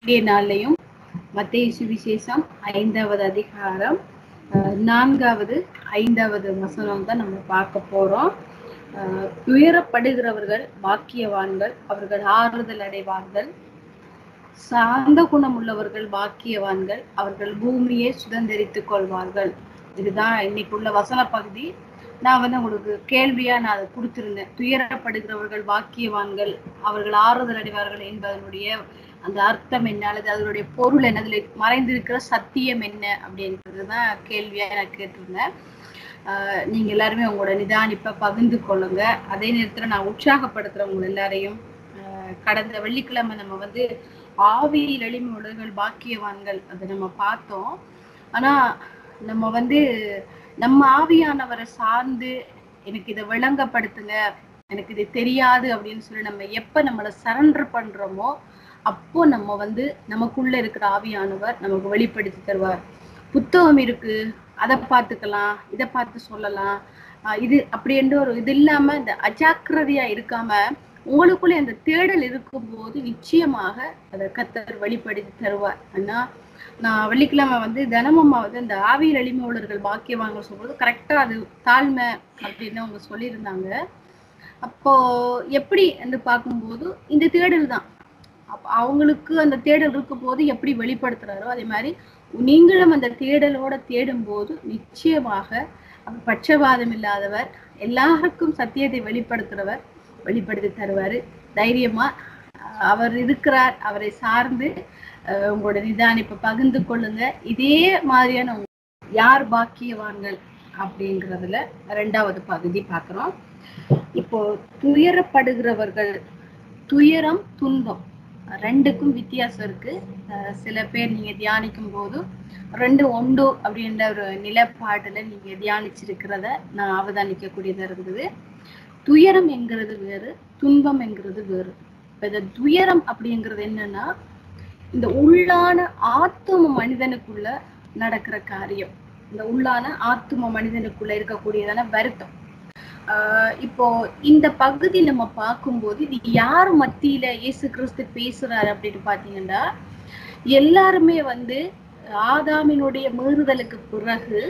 இன்றைய நாள்லையும் மத்திய சுவிசேஷம் ஐந்தாவது அதிகாரம் அஹ், நான்காவது ஐந்தாவது வசனம் தான் நம்ம பார்க்க போறோம் அஹ், துயரப்படுகிறவர்கள் பாக்கியவான்கள் அவர்கள் ஆறுதல் அடைவார்கள் சாந்த குணம் உள்ளவர்கள் பாக்கியவான்கள் அவர்கள் பூமியை சுதந்திரித்துக் கொள்வார்கள் இதுதான் இன்னைக்குள்ள வசன பகுதி நான் வந்து உங்களுக்கு கேள்வியா நான் அதை கொடுத்திருந்தேன் துயரப்படுகிறவர்கள் பாக்கியவான்கள் அவர்கள் ஆறுதல் அடைவார்கள் என்பதனுடைய அந்த அர்த்தம் என்ன அல்லது அதனுடைய பொருள் என்ன அதுல மறைந்திருக்கிற சத்தியம் என்ன அப்படின்றது தான் கேள்வியா நான் கேட்டிருந்தேன் ஆஹ் நீங்க எல்லாருமே உங்களோட நிதானிப்பை பகிர்ந்து கொள்ளுங்க அதே நேரத்துல நான் உற்சாகப்படுத்துறேன் உங்க எல்லாரையும் ஆஹ் கடந்த வெள்ளிக்கிழமை நம்ம வந்து ஆவியில் எளிமை உலர்கள் பாக்கியவான்கள் அதை நம்ம பார்த்தோம் ஆனா நம்ம வந்து நம்ம ஆவியானவரை சார்ந்து எனக்கு இதை விளங்கப்படுத்துங்க எனக்கு இது தெரியாது அப்படின்னு சொல்லி நம்ம எப்ப நம்மளை சரண்டர் பண்றோமோ அப்போ நம்ம வந்து நமக்குள்ள இருக்கிற ஆவியானவர் நமக்கு வெளிப்படுத்தி தருவார் புத்தகம் இருக்கு அதை பார்த்துக்கலாம் இதை பார்த்து சொல்லலாம் ஆஹ் இது அப்படி என்று ஒரு இது இல்லாம இந்த அஜாக்கிரதையா இருக்காம உங்களுக்குள்ள இந்த தேடல் இருக்கும்போது நிச்சயமாக அதை கத்தர் வெளிப்படுத்தி தருவார் ஆனா நான் வெள்ளிக்கிழமை வந்து தினமும் வந்து இந்த ஆவியல் எளிமையுள்ளர்கள் பாக்கியவாங்க சொல்றது கரெக்டா அது தாழ்மை அப்படின்னு அவங்க சொல்லியிருந்தாங்க அப்போ எப்படி என்று பார்க்கும்போது இந்த தேடல் தான் அப்ப அவங்களுக்கு அந்த தேடல் இருக்கும் போது எப்படி வெளிப்படுத்துறாரோ அதே மாதிரி நீங்களும் அந்த தேடலோட தேடும் போது நிச்சயமாக அவர் பட்சபாதம் இல்லாதவர் எல்லாருக்கும் சத்தியத்தை வெளிப்படுத்துறவர் வெளிப்படுத்தி தருவாரு தைரியமா அஹ் அவர் இருக்கிறார் அவரை சார்ந்து அஹ் உங்களோட நிதானிப்பை பகிர்ந்து கொள்ளுங்க இதே மாதிரியான உங்க- யார் பாக்கியவான்கள் அப்படிங்கிறதுல ரெண்டாவது பகுதி பார்க்கிறோம் இப்போ துயரப்படுகிறவர்கள் துயரம் துன்பம் ரெண்டுக்கும் வித்தியாசம் இருக்கு அஹ் சில பேர் நீங்க தியானிக்கும் போது ரெண்டு ஒன்று அப்படின்ற ஒரு நிலப்பாடுல நீங்க தியானிச்சிருக்கிறத நான் அவதானிக்கக்கூடியதா இருந்தது துயரம் என்கிறது வேறு துன்பம் என்கிறது வேறு இப்ப இந்த துயரம் அப்படிங்கிறது என்னன்னா இந்த உள்ளான ஆத்தும மனிதனுக்குள்ள நடக்கிற காரியம் இந்த உள்ளான ஆத்தும மனிதனுக்குள்ள இருக்கக்கூடியதான வருத்தம் ஆஹ் இப்போ இந்த பகுதி நம்ம பார்க்கும்போது இது யார் மத்தியில இயேசு கிறிஸ்து பேசுறாரு அப்படின்னு பாத்தீங்கன்னா எல்லாருமே வந்து ஆதாமினுடைய மீறுதலுக்கு பிறகு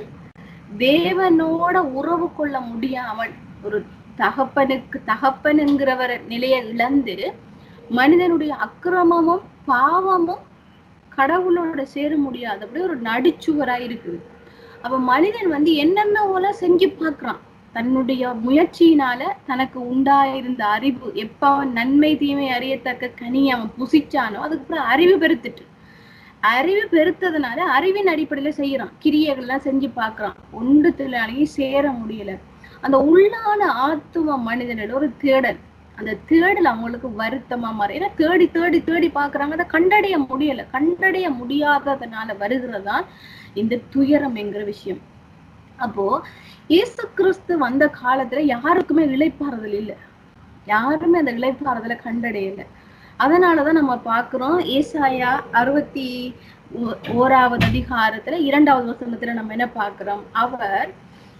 தேவனோட உறவு கொள்ள முடியாமல் ஒரு தகப்பனுக்கு தகப்பனுங்கிறவர் நிலையை இழந்து மனிதனுடைய அக்கிரமமும் பாவமும் கடவுளோட சேர முடியாது அப்படி ஒரு நடிச்சுவரா இருக்குது அப்ப மனிதன் வந்து என்னென்ன செஞ்சு பார்க்கறான் தன்னுடைய முயற்சியினால தனக்கு உண்டாயிருந்த அறிவு எப்ப அவன் நன்மை தீமை அறியத்தக்க கனி அவன் புசிச்சானோ அதுக்கப்புறம் அறிவு பெருத்துட்டு அறிவு பெருத்ததுனால அறிவின் அடிப்படையில செய்யறான் கிரியைகள்லாம் செஞ்சு பார்க்கறான் ஒன்றுத்துலாலையும் சேர முடியல அந்த உள்ளான ஆத்தும மனிதனில் ஒரு தேடல் அந்த தேடல் அவங்களுக்கு வருத்தமா மாறும் ஏன்னா தேடி தேடி தேடி பாக்குறாங்க அதை கண்டடைய முடியல கண்டடைய முடியாததுனால வருகிறதுதான் இந்த துயரம் என்கிற விஷயம் அப்போ இயேசு கிறிஸ்து வந்த காலத்துல யாருக்குமே இளைப்பாறுதல் இல்லை யாருமே அந்த இளைப்பாறுதலை கண்டடையல அதனாலதான் நம்ம பார்க்கிறோம் ஏசாயா அறுபத்தி ஓ- ஓராவது அதிகாரத்துல இரண்டாவது வசனத்துல நம்ம என்ன பார்க்கிறோம் அவர்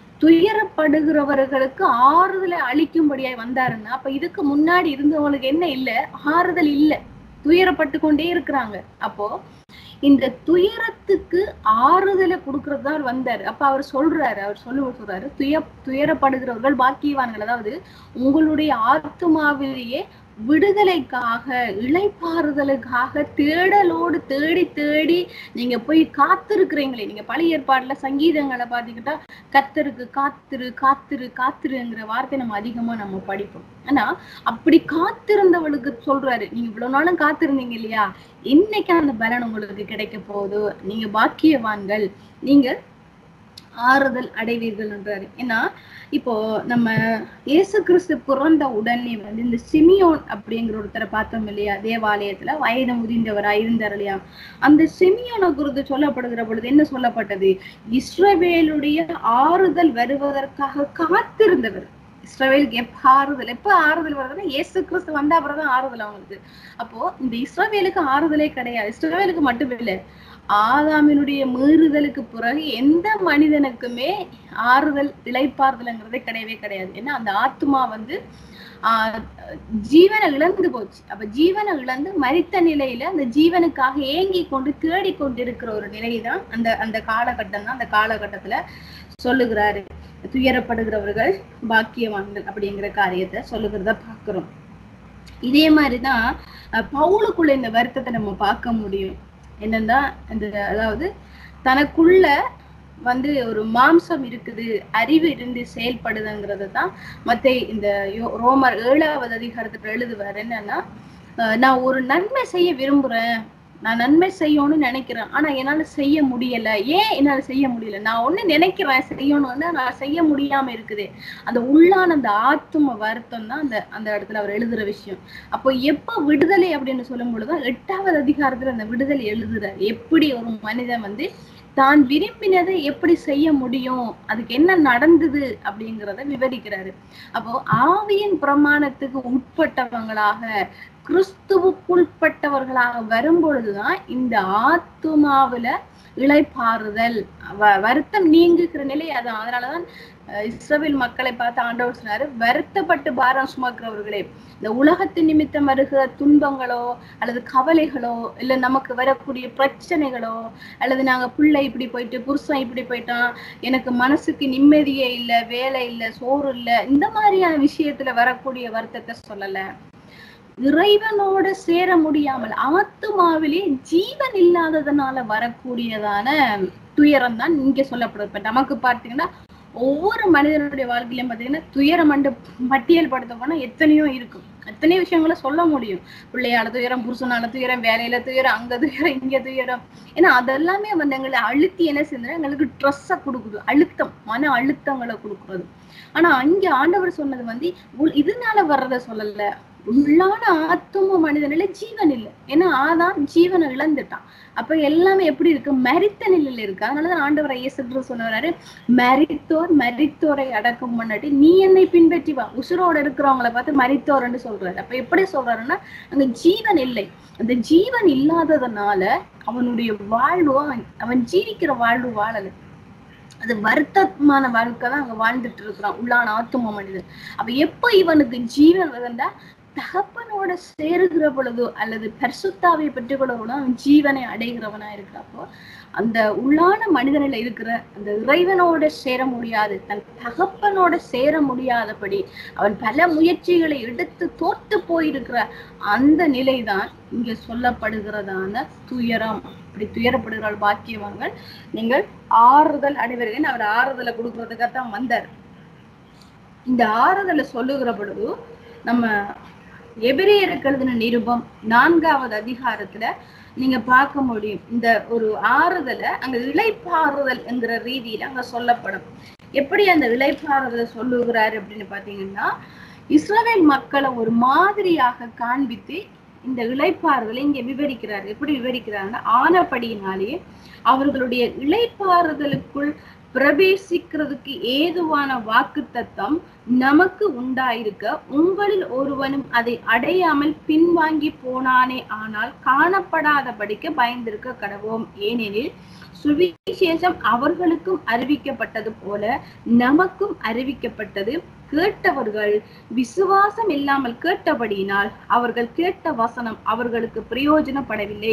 துயரப்படுகிறவர்களுக்கு ஆறுதலை அளிக்கும்படியாய் வந்தாருன்னா அப்ப இதுக்கு முன்னாடி இருந்தவங்களுக்கு என்ன இல்ல ஆறுதல் இல்ல துயரப்பட்டு கொண்டே இருக்கிறாங்க அப்போ இந்த துயரத்துக்கு ஆறுதலை கொடுக்கறது தான் அவர் வந்தாரு அப்ப அவர் சொல்றாரு அவர் சொல்ல சொல்றாரு துய துயரப்படுகிறவர்கள் பாக்கியவான்கள் அதாவது உங்களுடைய ஆத்மாவிலேயே விடுதலைக்காக இளைப்பாறுதலுக்காக தேடலோடு தேடி தேடி நீங்க போய் காத்திருக்கிறீங்களே நீங்க பழைய ஏற்பாடுல சங்கீதங்களை பாத்தீங்கன்னா கத்தருக்கு காத்திரு காத்திரு காத்திருங்கிற வார்த்தை நம்ம அதிகமா நம்ம படிப்போம் ஆனா அப்படி காத்திருந்தவளுக்கு சொல்றாரு நீங்க இவ்வளவு நாளும் காத்திருந்தீங்க இல்லையா இன்னைக்கு அந்த பலன் உங்களுக்கு கிடைக்க போகுது நீங்க பாக்கியவான்கள் நீங்க ஆறுதல் அடைவீர்கள் என்றாரு ஏன்னா இப்போ நம்ம இயேசு கிறிஸ்து பிறந்த உடனே வந்து இந்த சிமியோன் அப்படிங்கிற ஒருத்தரை பார்த்தோம் இல்லையா தேவாலயத்துல வயது முதிர்ந்தவரா இருந்தார் இல்லையா அந்த சிமியோனை குறித்து சொல்லப்படுகிற பொழுது என்ன சொல்லப்பட்டது இஸ்ரவேலுடைய ஆறுதல் வருவதற்காக காத்திருந்தவர் இஸ்ரவேலுக்கு எப்ப ஆறுதல் எப்ப ஆறுதல் வருதுன்னா இயேசு கிறிஸ்து வந்த அப்புறம் தான் ஆறுதல் அவங்களுக்கு அப்போ இந்த இஸ்ரவேலுக்கு ஆறுதலே கிடையாது இஸ்ரவேலுக்கு மட்டும் இல்லை ஆதாமினுடைய மீறுதலுக்கு பிறகு எந்த மனிதனுக்குமே ஆறுதல் இளைப்பாறுதல்ங்கிறதே கிடையவே கிடையாது ஏன்னா அந்த ஆத்மா வந்து ஆஹ் ஜீவனை இழந்து போச்சு அப்ப ஜீவனை இழந்து மரித்த நிலையில அந்த ஜீவனுக்காக ஏங்கி கொண்டு தேடி கொண்டு இருக்கிற ஒரு நிலைதான் அந்த அந்த காலகட்டம் தான் அந்த காலகட்டத்துல சொல்லுகிறாரு துயரப்படுகிறவர்கள் பாக்கியவான்கள் அப்படிங்கிற காரியத்தை சொல்லுகிறத பாக்குறோம் இதே மாதிரிதான் அஹ், பவுலுக்குள்ள இந்த வருத்தத்தை நம்ம பார்க்க முடியும் என்னன்னா இந்த அதாவது தனக்குள்ள வந்து ஒரு மாம்சம் இருக்குது அறிவு இருந்து செயல்படுதுங்கிறது தான் மத்த இந்த யோ- ரோமர் ஏழாவது அதிகாரத்துல எழுதுவார் என்னன்னா அஹ், நான் ஒரு நன்மை செய்ய விரும்புறேன் நான் நன்மை செய்யணும்னு நினைக்கிறேன் ஆனா என்னால செய்ய முடியல ஏன் என்னால செய்ய முடியல நான் ஒண்ணு நினைக்கிறேன் செய்யணும்னு நான் செய்ய முடியாம இருக்குது அந்த உள்ளான அந்த ஆத்தும வருத்தம் தான் அந்த அந்த இடத்துல அவர் எழுதுற விஷயம் அப்போ எப்ப விடுதலை அப்படின்னு சொல்லும் பொழுதுதான் எட்டாவது அதிகாரத்துல அந்த விடுதலை எழுதுறாரு எப்படி ஒரு மனிதன் வந்து தான் விரும்பினதை எப்படி செய்ய முடியும் அதுக்கு என்ன நடந்தது அப்படிங்கிறத விவரிக்கிறாரு அப்போ ஆவியின் பிரமாணத்துக்கு உட்பட்டவங்களாக கிறிஸ்துவுக்குட்பட்டவர்களாக வரும்பொழுதுதான் இந்த ஆத்துமாவுல இளைப்பாறுதல் வ- வருத்தம் நீங்குகிற நிலை அதான் அதனாலதான் அஹ், இஸ்ரவேல் மக்களை பார்த்து ஆண்டவர் சொன்னாரு வருத்தப்பட்டு பாரம் சுமக்கிறவர்களே இந்த உலகத்து நிமித்தம் வருகிற துன்பங்களோ அல்லது கவலைகளோ இல்ல நமக்கு வரக்கூடிய பிரச்சனைகளோ அல்லது நாங்க பிள்ளை இப்படி போயிட்டு புருஷன் இப்படி போயிட்டான் எனக்கு மனசுக்கு நிம்மதியே இல்ல வேலை இல்ல சோறு இல்ல இந்த மாதிரியான விஷயத்துல வரக்கூடிய வருத்தத்தை சொல்லல இறைவனோட சேர முடியாமல் ஆத்துமாவிலே ஜீவன் இல்லாததுனால வரக்கூடியதான துயரம் தான் இங்க சொல்லப்படுது இப்ப நமக்கு பார்த்தீங்கன்னா ஒவ்வொரு மனிதனுடைய வாழ்க்கையிலும் பாத்தீங்கன்னா துயரம் மண்டு பட்டியல் படுத்த போனா எத்தனையோ இருக்கும் எத்தனையோ விஷயங்களை சொல்ல முடியும் பிள்ளையால துயரம் புருஷனால துயரம் வேலையில துயரம் அங்க துயரம் இங்க துயரம் ஏன்னா அதெல்லாமே வந்து எங்களை அழுத்தி என்ன செஞ்சா எங்களுக்கு ட்ரெஸ்ஸை கொடுக்குது அழுத்தம் மன அழுத்தங்களை கொடுக்குறது ஆனா அங்க ஆண்டவர் சொன்னது வந்து உள்- இதனால வர்றத சொல்லல உள்ளான ஆத்தும மனிதனில ஜீவன் இல்லை ஏன்னா ஆதான் ஜீவனை இழந்துட்டான் அப்ப எல்லாமே எப்படி இருக்கு மரித்த நிலையில இருக்கு அதனாலதான் ஆண்டவர் ஐயசன்று சொன்னாரு மரித்தோர் மரித்தோரை அடக்கம் பண்ணாட்டி நீ என்னை பின்பற்றி வா உசுரோட இருக்கிறவங்கள பார்த்து மரித்தோர்ன்னு சொல்றாரு அப்ப எப்படி சொல்றாருன்னா அங்க ஜீவன் இல்லை அந்த ஜீவன் இல்லாததுனால அவனுடைய வாழ்வு அவன் அவன் ஜீவிக்கிற வாழ்வு வாழல அது வருத்தமான வாழ்க்கை தான் அங்க வாழ்ந்துட்டு இருக்கிறான் உள்ளான ஆத்தும மனிதன் அப்ப எப்ப இவனுக்கு ஜீவன் வருதுண்டா தகப்பனோட சேருகிற பொழுதோ அல்லது பரிசுத்தாவை பெற்றுக்கொள்ள பொழுதோ அவன் ஜீவனை அடைகிறவனா இருக்கிறப்போ அந்த உள்ளான மனிதனில் இருக்கிற அந்த இறைவனோட சேர முடியாது தன் தகப்பனோட சேர முடியாதபடி அவன் பல முயற்சிகளை எடுத்து தோத்து போயிருக்கிற அந்த நிலைதான் இங்க சொல்லப்படுகிறதான துயரம் இப்படி துயரப்படுகிறாள் பாக்கியவான்கள் நீங்கள் ஆறுதல் அடைவர்கள் அவர் ஆறுதலை கொடுக்கறதுக்காகத்தான் வந்தார் இந்த ஆறுதலை சொல்லுகிற பொழுது நம்ம எபிரேயருக்கு எழுதின நிருபம் நான்காவது அதிகாரத்துல நீங்க பார்க்க முடியும் இந்த ஒரு ஆறுதலை அங்க இளைப்பாறுதல் என்கிற ரீதியில அங்க சொல்லப்படும் எப்படி அந்த இளைப்பாறுதலை சொல்லுகிறாரு அப்படின்னு பாத்தீங்கன்னா இஸ்ரவேல் மக்களை ஒரு மாதிரியாக காண்பித்து இந்த இளைப்பாறுதலை இங்க விவரிக்கிறார் எப்படி விவரிக்கிறாருன்னா ஆனப்படியினாலே அவர்களுடைய இளைப்பாறுதலுக்குள் பிரவேசிக்கிறதுக்கு ஏதுவான வாக்குத்தத்தம் நமக்கு உண்டாயிருக்க உங்களில் ஒருவனும் அதை அடையாமல் பின்வாங்கி போனானே ஆனால் காணப்படாதபடிக்கு பயந்திருக்க கடவோம் ஏனெனில் சுவிசேஷம் அவர்களுக்கும் அறிவிக்கப்பட்டது போல நமக்கும் அறிவிக்கப்பட்டது கேட்டவர்கள் விசுவாசம் இல்லாமல் கேட்டபடியினால் அவர்கள் கேட்ட வசனம் அவர்களுக்கு பிரயோஜனப்படவில்லை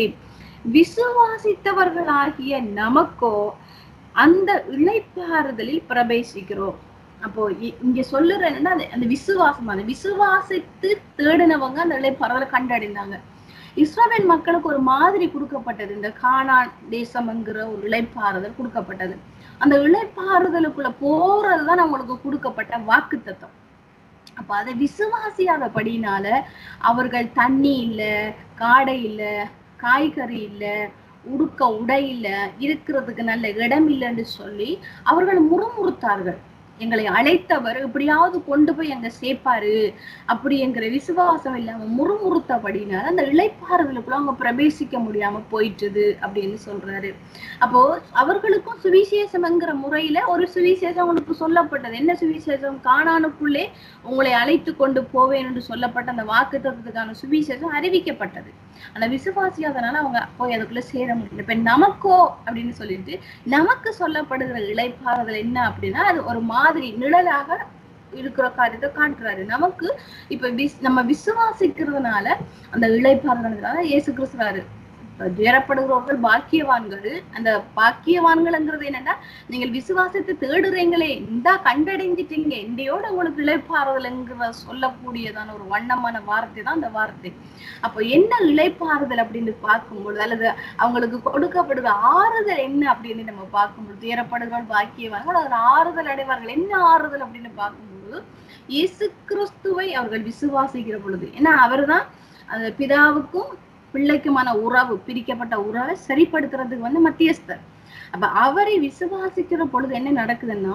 விசுவாசித்தவர்களாகிய நமக்கோ அந்த இளைப்பாறுதலில் பிரவேசிக்கிறோம் அப்போ இ- இங்க சொல்லுற என்னன்னா அந்த- அந்த விசுவாசம் அந்த விசுவாசித்து தேடினவங்க அந்த இளைப்பாறுதலை கண்டடைந்தாங்க இஸ்ரவேல் மக்களுக்கு ஒரு மாதிரி கொடுக்கப்பட்டது இந்த கானான் தேசம்ங்கிற ஒரு இளைப்பாறுதல் கொடுக்கப்பட்டது அந்த இளைப்பாறுதலுக்குள்ள போறதுதான் அவங்களுக்கு கொடுக்கப்பட்ட வாக்கு தத்துவம் அப்ப அதை விசுவாசியாதபடினால அவர்கள் தண்ணி இல்ல காடை இல்ல காய்கறி இல்ல உடுக்க உடை இல்ல இருக்கிறதுக்கு நல்ல இடம் இல்லைன்னு சொல்லி அவர்கள் முறுமுறுத்தார்கள் எங்களை அழைத்தவர் எப்படியாவது கொண்டு போய் அங்க சேர்ப்பாரு அப்படிங்கிற விசுவாசம் இல்லாம முறுமுறுத்தபடினால அந்த இளைப்பாறுதலுக்குள்ள அவங்க பிரவேசிக்க முடியாம போயிட்டுது அப்படின்னு சொல்றாரு அப்போ அவர்களுக்கும் சுவிசேஷம்ங்கிற முறையில ஒரு சுவிசேஷம் அவங்களுக்கு சொல்லப்பட்டது என்ன சுவிசேஷம் காணானுக்குள்ளே உங்களை அழைத்து கொண்டு போவேன் என்று சொல்லப்பட்ட அந்த வாக்கு தத்துவத்துக்கான சுவிசேஷம் அறிவிக்கப்பட்டது ஆனா விசுவாசியாதனால அவங்க போய் அதுக்குள்ள சேர முடியல இப்ப நமக்கோ அப்படின்னு சொல்லிட்டு நமக்கு சொல்லப்படுகிற இளைப்பாறுதல் என்ன அப்படின்னா அது ஒரு மாதிரி நிழலாக இருக்கிற காரியத்தை காட்டுறாரு நமக்கு இப்ப விஸ் நம்ம விசுவாசிக்கிறதுனால அந்த இழைப்பாறுதல்னால இயேசு கிறிஸ்துவாரு துயரப்படுகிறவர்கள் பாக்கியவான்கள் அந்த பாக்கியவான்கள்ங்கிறது என்னன்னா நீங்கள் விசுவாசத்தை தேடுறீங்களே இந்தா கண்டடைஞ்சிட்டீங்க இந்தையோட உங்களுக்கு இழைப்பாறுதல்ங்கிற சொல்லக்கூடியதான ஒரு வண்ணமான வார்த்தை தான் அந்த வார்த்தை அப்போ என்ன இழைப்பாறுதல் அப்படின்னு பார்க்கும்பொழுது அல்லது அவங்களுக்கு கொடுக்கப்படுகிற ஆறுதல் என்ன அப்படின்னு நம்ம பார்க்கும்போது துயரப்படுகிறவர்கள் பாக்கியவான்கள் அதில் ஆறுதல் அடைவார்கள் என்ன ஆறுதல் அப்படின்னு பார்க்கும்போது இயேசு கிறிஸ்துவை அவர்கள் விசுவாசிக்கிற பொழுது ஏன்னா அவர்தான் அந்த பிதாவுக்கும் பிள்ளைக்குமான உறவு பிரிக்கப்பட்ட உறவை சரிப்படுத்துறதுக்கு வந்து மத்தியஸ்தர் அப்ப அவரை விசுவாசிக்கிற பொழுது என்ன நடக்குதுன்னா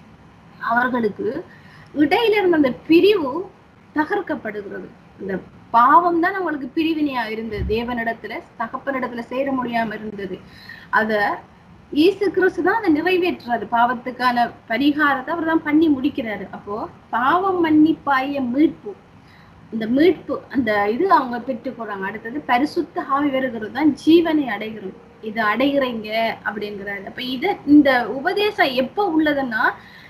அவர்களுக்கு இடையில இருந்த அந்த பிரிவு தகர்க்கப்படுகிறது இந்த பாவம் தான் அவங்களுக்கு பிரிவினையா இருந்தது தேவனிடத்துல தகப்பனிடத்துல சேர முடியாம இருந்தது அத இயேசு கிறிஸ்து தான் அதை நிறைவேற்றுறாரு பாவத்துக்கான பரிகாரத்தை அவர் தான் பண்ணி முடிக்கிறாரு அப்போ பாவம் மன்னிப்பாய மீட்பு இந்த மீட்பு அந்த இது அவங்க பெற்று போறாங்க அடுத்தது பரிசுத்த ஆவி வருகிறது தான் ஜீவனை அடைகிறது இது அடைகிறீங்க அப்படிங்கிறாரு அப்ப இத இந்த உபதேசம் எப்ப உள்ளதுன்னா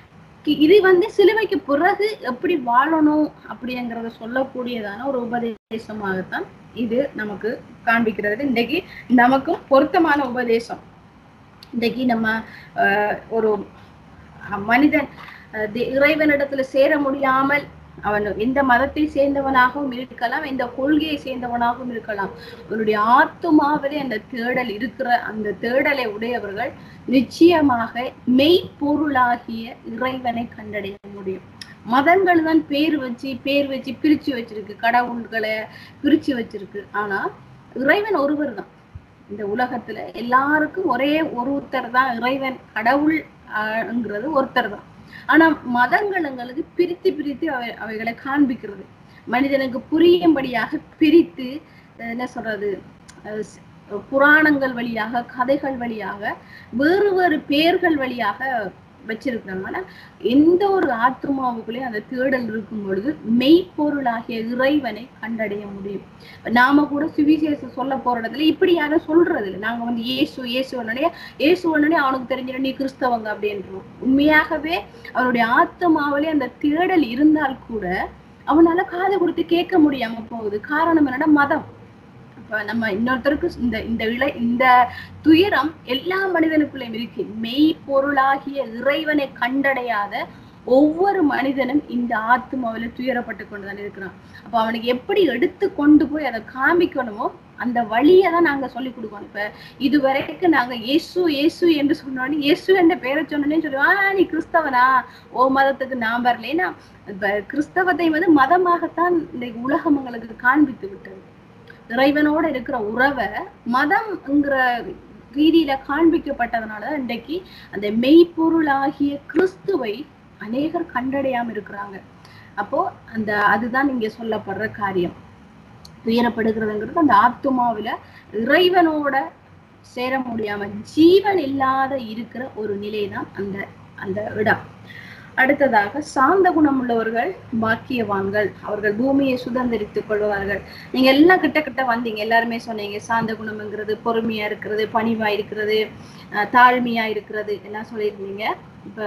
கி- இது வந்து சிலுவைக்கு பிறகு எப்படி வாழணும் அப்படிங்கறத சொல்லக்கூடியதான ஒரு உபதேசமாகத்தான் இது நமக்கு காண்பிக்கிறது இன்றைக்கு நமக்கும் பொருத்தமான உபதேசம் இன்றைக்கு நம்ம ஆஹ், ஒரு அஹ், மனிதன் அஹ், தே- இறைவனிடத்துல சேர முடியாமல் அவன் எந்த மதத்தை சேர்ந்தவனாகவும் இருக்கலாம் எந்த கொள்கையை சேர்ந்தவனாகவும் இருக்கலாம் அவனுடைய ஆத்துமாவிலே அந்த தேடல் இருக்கிற அந்த தேடலை உடையவர்கள் நிச்சயமாக மெய்ப்பொருளாகிய இறைவனை கண்டடைய முடியும் மதங்கள் தான் பேர் வச்சு பேர் வச்சு பிரிச்சு வச்சிருக்கு கடவுள்களை பிரிச்சு வச்சிருக்கு ஆனா இறைவன் ஒருவர் தான் இந்த உலகத்துல எல்லாருக்கும் ஒரே ஒருத்தர் தான் இறைவன் கடவுள் ஆஹ்ங்கிறது ஒருத்தர் தான் ஆனா மதங்களுக்கு பிரித்து பிரித்து அவை அவைகளை காண்பிக்கிறது மனிதனுக்கு புரியும்படியாக பிரித்து அஹ் என்ன சொல்றது அஹ் ஸ்- புராணங்கள் வழியாக கதைகள் வழியாக வேறு வேறு பெயர்கள் வழியாக வச்சிருக்கிறாங்க ஆனா எந்த ஒரு ஆத்மாவுக்குள்ளேயும் அந்த தேடல் இருக்கும் பொழுது மெய்ப்பொருளாகிய இறைவனை கண்டடைய முடியும் நாம கூட சுவிசேஷம் சொல்ல போற இடத்துல இப்படி யாரும் சொல்றது இல்லை நாங்க வந்து இயேசு இயேசுவனுடைய இயேசுவனுடைய அவனுக்கு தெரிஞ்சிட நீ கிறிஸ்தவங்க அப்படின்றோம் உண்மையாகவே அவனுடைய ஆத்மாவிலே அந்த தேடல் இருந்தால் கூட அவனால காதை கொடுத்து கேட்க முடியாம போகுது காரணம் என்னன்னா மதம் இப்ப நம்ம இன்னொருத்தருக்கு இந்த இந்த இளை இந்த துயரம் எல்லா மனிதனுக்குள்ளேயும் இருக்கு மெய் பொருளாகிய இறைவனை கண்டடையாத ஒவ்வொரு மனிதனும் இந்த ஆத்மாவில துயரப்பட்டு கொண்டுதான் இருக்கிறான் அப்ப அவனுக்கு எப்படி எடுத்து கொண்டு போய் அதை காமிக்கணுமோ அந்த வழியை தான் நாங்க சொல்லி கொடுக்கணும் இப்ப இது வரைக்கும் நாங்க இயேசு இயேசு என்று சொன்னோடனே இயேசு என்ற பெயரை சொன்னோன்னே சொல்லுவோம் ஆ நீ கிறிஸ்தவனா ஓ மதத்துக்கு நான் வரல ஏன்னா இப்ப கிறிஸ்தவத்தை வந்து மதமாகத்தான் இந்த உலகம் எங்களுக்கு காண்பித்து விட்டது இறைவனோட இருக்கிற உறவை மதம்ங்கிற ரீதியில காண்பிக்கப்பட்டதுனால இன்றைக்கு அந்த மெய்ப்பொருளாகிய கிறிஸ்துவை அநேகர் கண்டடையாம இருக்கிறாங்க அப்போ அந்த அதுதான் இங்க சொல்லப்படுற காரியம் துயரப்படுகிறதுங்கிறது அந்த ஆத்துமாவில இறைவனோட சேர முடியாம ஜீவன் இல்லாத இருக்கிற ஒரு நிலைதான் அந்த அந்த இடம் அடுத்ததாக சாந்த குணம் உள்ளவர்கள் பாக்கியவான்கள் அவர்கள் பூமியை சுதந்திரித்துக் கொள்வார்கள் நீங்க எல்லாம் கிட்ட கிட்ட வந்தீங்க எல்லாருமே சொன்னீங்க சாந்த குணம்ங்கிறது பொறுமையா இருக்கிறது பணிவா இருக்கிறது அஹ் தாழ்மையா இருக்கிறது எல்லாம் சொல்லியிருந்தீங்க இப்ப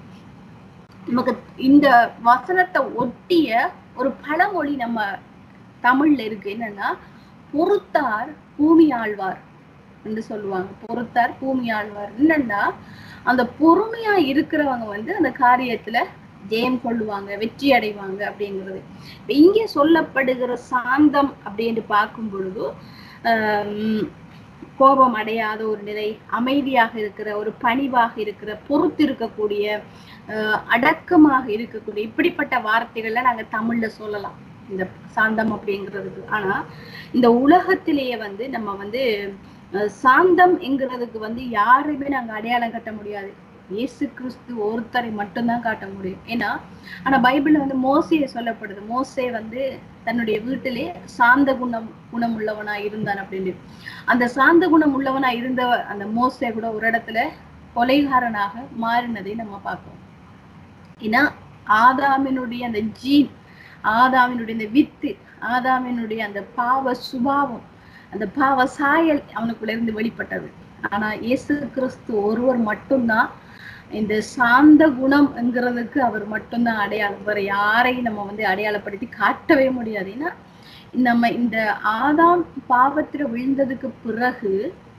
நமக்கு இந்த வசனத்தை ஒட்டிய ஒரு பழமொழி நம்ம தமிழ்ல இருக்கு என்னன்னா பொறுத்தார் பூமி ஆழ்வார் என்று சொல்லுவாங்க பொறுத்தார் பூமி ஆழ்வார் என்னன்னா அந்த பொறுமையா இருக்கிறவங்க வந்து அந்த காரியத்துல ஜெயம் கொள்ளுவாங்க வெற்றி அடைவாங்க அப்படிங்கிறது இப்ப இங்கே சொல்லப்படுகிற சாந்தம் அப்படின்னு பார்க்கும் பொழுது ஆஹ் கோபம் அடையாத ஒரு நிலை அமைதியாக இருக்கிற ஒரு பணிவாக இருக்கிற பொறுத்து இருக்கக்கூடிய ஆஹ் அடக்கமாக இருக்கக்கூடிய இப்படிப்பட்ட வார்த்தைகள்ல நாங்க தமிழ்ல சொல்லலாம் இந்த சாந்தம் அப்படிங்கிறதுக்கு ஆனா இந்த உலகத்திலேயே வந்து நம்ம வந்து அஹ் சாந்தம் என்கிறதுக்கு வந்து யாரையுமே நாங்க அடையாளம் கட்ட முடியாது இயேசு கிறிஸ்து ஒருத்தரை மட்டும்தான் காட்ட முடியும் ஏன்னா ஆனா பைபிள்ல வந்து மோசையை சொல்லப்படுது மோசே வந்து தன்னுடைய வீட்டிலே சாந்த குணம் குணம் உள்ளவனா இருந்தான் அப்படின்னு அந்த சாந்த குணம் உள்ளவனா இருந்த அந்த மோசே கூட ஒரு இடத்துல கொலைகாரனாக மாறினதை நம்ம பார்ப்போம் ஏன்னா ஆதாமினுடைய அந்த ஜீன் ஆதாமினுடைய அந்த வித்து ஆதாமினுடைய அந்த பாவ சுபாவம் அந்த பாவ சாயல் அவனுக்குள்ள இருந்து வெளிப்பட்டது ஆனா இயேசு கிறிஸ்து ஒருவர் மட்டும்தான் இந்த சாந்த குணம்ங்கிறதுக்கு அவர் மட்டும்தான் அடையாளம் வேற யாரையும் நம்ம வந்து அடையாளப்படுத்தி காட்டவே முடியாது ஏன்னா நம்ம இந்த ஆதாம் பாவத்துல விழுந்ததுக்கு பிறகு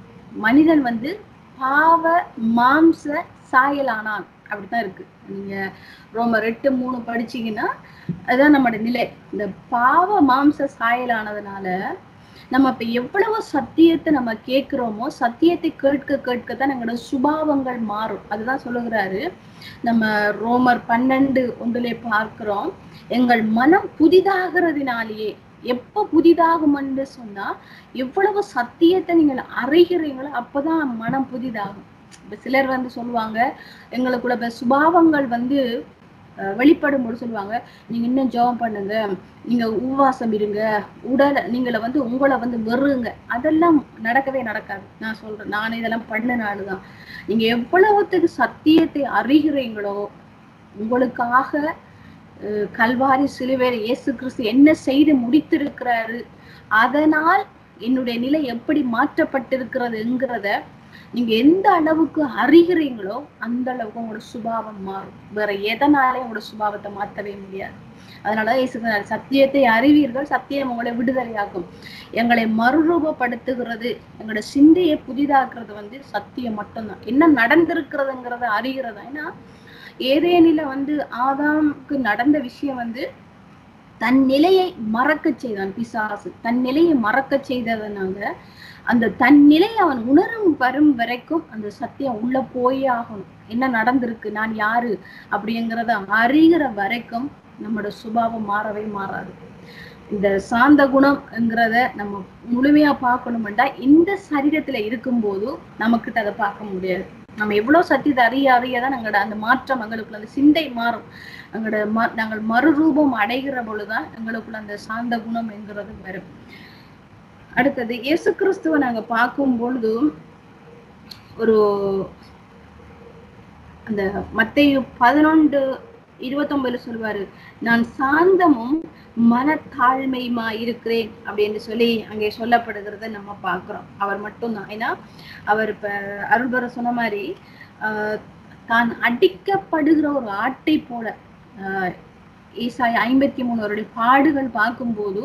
மனிதன் வந்து பாவ மாம்ச சாயலானான் அப்படித்தான் இருக்கு நீங்க ரோமர் எட்டு மூணு படிச்சீங்கன்னா அதுதான் நம்மளோட நிலை இந்த பாவ மாம்ச சாயலானதுனால நம்ம இப்ப எவ்வளவு சத்தியத்தை நம்ம கேட்கிறோமோ சத்தியத்தை கேட்க கேட்கத்தான் எங்களோட சுபாவங்கள் மாறும் அதுதான் சொல்லுகிறாரு நம்ம ரோமர் பன்னெண்டு ஒன்றிலே பார்க்கிறோம் எங்கள் மனம் புதிதாகிறதுனாலேயே எப்ப புதிதாகும் என்று சொன்னா எவ்வளவு சத்தியத்தை நீங்கள் அறிகிறீங்களோ அப்பதான் மனம் புதிதாகும் இப்ப சிலர் வந்து சொல்லுவாங்க எங்களுக்குள்ள இப்ப சுபாவங்கள் வந்து அஹ், வெளிப்படும் போது சொல்லுவாங்க நீங்க இன்னும் ஜெபம் பண்ணுங்க நீங்க உபவாசம் இருங்க உடலை நீங்கள வந்து உங்களை வந்து வெறுங்க அதெல்லாம் நடக்கவே நடக்காது நான் சொல்றேன் நான் இதெல்லாம் பண்ணனாலுதான் நீங்க எவ்வளவுத்துக்கு சத்தியத்தை அறிகிறீங்களோ உங்களுக்காக அஹ், கல்வாரி சிலுவையில் இயேசு கிறிஸ்து என்ன செய்து முடித்திருக்கிறாரு அதனால் என்னுடைய நிலை எப்படி மாற்றப்பட்டிருக்கிறதுங்கிறத நீங்க எந்த அளவுக்கு அறிகிறீங்களோ அந்த அளவுக்கு உங்களோட சுபாவம் மாறும் வேற எதனாலே உங்களோட சுபாவத்தை மாற்றவே முடியாது அதனாலதான் இயேசு சொன்னார், சத்தியத்தை அறிவீர்கள் சத்தியம் உங்களை விடுதலையாக்கும் எங்களை மறுரூபப்படுத்துகிறது எங்களோட சிந்தையை புதிதாக்குறது வந்து சத்தியம் மட்டும்தான் என்ன நடந்திருக்கிறதுங்கிறத அறிகிறதா ஏன்னா ஏதேனில வந்து ஆதாமுக்கு நடந்த விஷயம் வந்து தன் நிலையை மறக்க செய்தான் பிசாசு தன் நிலையை மறக்க செய்ததுனால அந்த தன் நிலையை அவன் உணரும் வரும் வரைக்கும் அந்த சத்தியம் உள்ள போயே ஆகணும் என்ன நடந்திருக்கு நான் யாரு அப்படிங்கிறத அறிகிற வரைக்கும் நம்மளோட சுபாவம் மாறவே மாறாது இந்த சாந்த குணம்ங்கிறத நம்ம முழுமையா பார்க்கணும்டா இந்த சரீரத்துல இருக்கும்போது நமக்கிட்ட அதை பார்க்க முடியாது நம்ம எவ்வளவு சத்தியத்தை அறிய அறியதான் எங்களோட அந்த மாற்றம் எங்களுக்குள்ள அந்த சிந்தை மாறும் எங்களோட ம நாங்கள் மறுரூபம் அடைகிற பொழுதுதான் எங்களுக்குள்ள அந்த சாந்த குணம் என்கிறது வரும் அடுத்தது இயேசு கிறிஸ்துவை நாங்க பார்க்கும் பொழுது ஒரு அந்த மத்தேயு பதினொன்று இருபத்தொன்பதுல சொல்வாரு நான் சாந்தமும் மனத்தாழ்மையுமா இருக்கிறேன் அப்படின்னு சொல்லி அங்கே சொல்லப்படுகிறத நம்ம பார்க்கிறோம் அவர் மட்டும்தான் ஏன்னா அவர் இப்ப அருள்பர சொன்ன மாதிரி ஆஹ் தான் அடிக்கப்படுகிற ஒரு ஆட்டை போல ஆஹ் ஈசாய் ஐம்பத்தி மூணு அவருடைய பாடுகள் பார்க்கும்போது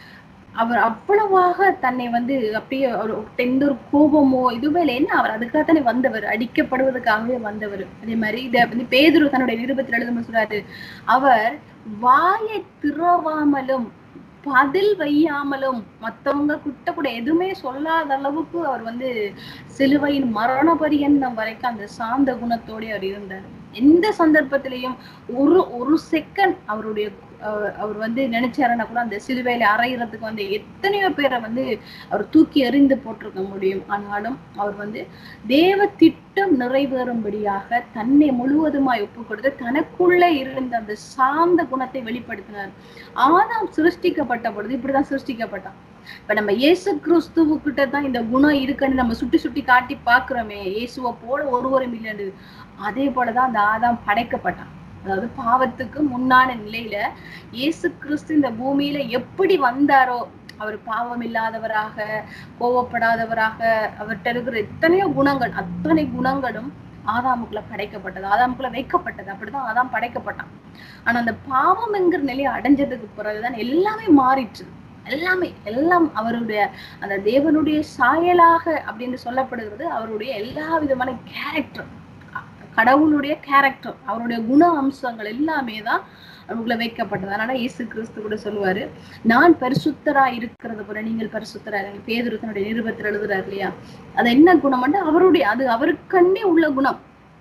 அவர் அவ்வளவாக தன்னை வந்து அப்படியே ஒரு எந்த ஒரு கோபமோ இதுவே இல்லை என்ன அவர் அதுக்காக தானே வந்தவர் அடிக்கப்படுவதற்காகவே வந்தவர் அதே மாதிரி இத வந்து பேதுரு தன்னுடைய நிருபத்தில் எழுதும் சொல்றாரு அவர் வாயை திறவாமலும் பதில் வையாமலும் மத்தவங்க கிட்ட கூட எதுவுமே சொல்லாத அளவுக்கு அவர் வந்து சிலுவையின் மரண பரியந்தம் வரைக்கும் அந்த சாந்த குணத்தோட அவர் இருந்தார் எந்த சந்தர்ப்பத்திலையும் ஒரு ஒரு செகண்ட் அவருடைய அஹ் அவர் வந்து நினைச்சாருன்னா கூட அந்த சிலுவையில அறையிறதுக்கு வந்து எத்தனையோ பேரை வந்து அவர் தூக்கி எறிந்து போட்டிருக்க முடியும் ஆனாலும் அவர் வந்து தேவ திட்டம் நிறைவேறும்படியாக தன்னை முழுவதுமாய் ஒப்பு கொடுத்து தனக்குள்ள இருந்த அந்த சாந்த குணத்தை வெளிப்படுத்தினார் ஆதாம் சிருஷ்டிக்கப்பட்ட பொழுது இப்படிதான் சிருஷ்டிக்கப்பட்டான் இப்ப நம்ம இயேசு கிறிஸ்துவுக்கிட்ட தான் இந்த குணம் இருக்குன்னு நம்ம சுட்டி சுட்டி காட்டி பாக்குறோமே இயேசுவை போல ஒருவரும் இல்லைன்னு அதே போலதான் அந்த ஆதாம் படைக்கப்பட்டான் அதாவது பாவத்துக்கு முன்னான நிலையில இயேசு கிறிஸ்து இந்த பூமியில எப்படி வந்தாரோ அவர் பாவம் இல்லாதவராக கோவப்படாதவராக அவர்கிட்ட இருக்கிற எத்தனையோ குணங்கள் அத்தனை குணங்களும் ஆதாமுக்குள்ள படைக்கப்பட்டது ஆதாமுக்குள்ள வைக்கப்பட்டது அப்படிதான் ஆதாம் படைக்கப்பட்டான் ஆனா அந்த பாவம் என்கிற நிலையை அடைஞ்சதுக்கு பிறகுதான் எல்லாமே மாறிற்று எல்லாமே எல்லாம் அவருடைய அந்த தேவனுடைய சாயலாக அப்படின்னு சொல்லப்படுகிறது அவருடைய எல்லா விதமான கேரக்டர் கடவுளுடைய கேரக்டர் அவருடைய குண அம்சங்கள் எல்லாமே தான் நமக்குள்ள வைக்கப்பட்டது அதனால இயேசு கிறிஸ்து கூட சொல்லுவாரு நான் பரிசுத்தரா இருக்கிறது போல நீங்கள் பரிசுத்தரா இருங்க பேதுரு தன்னுடைய நிருபத்தில் எழுதுறாரு இல்லையா அது என்ன குணம் அவருடைய அது அவருக்கண்டே உள்ள குணம்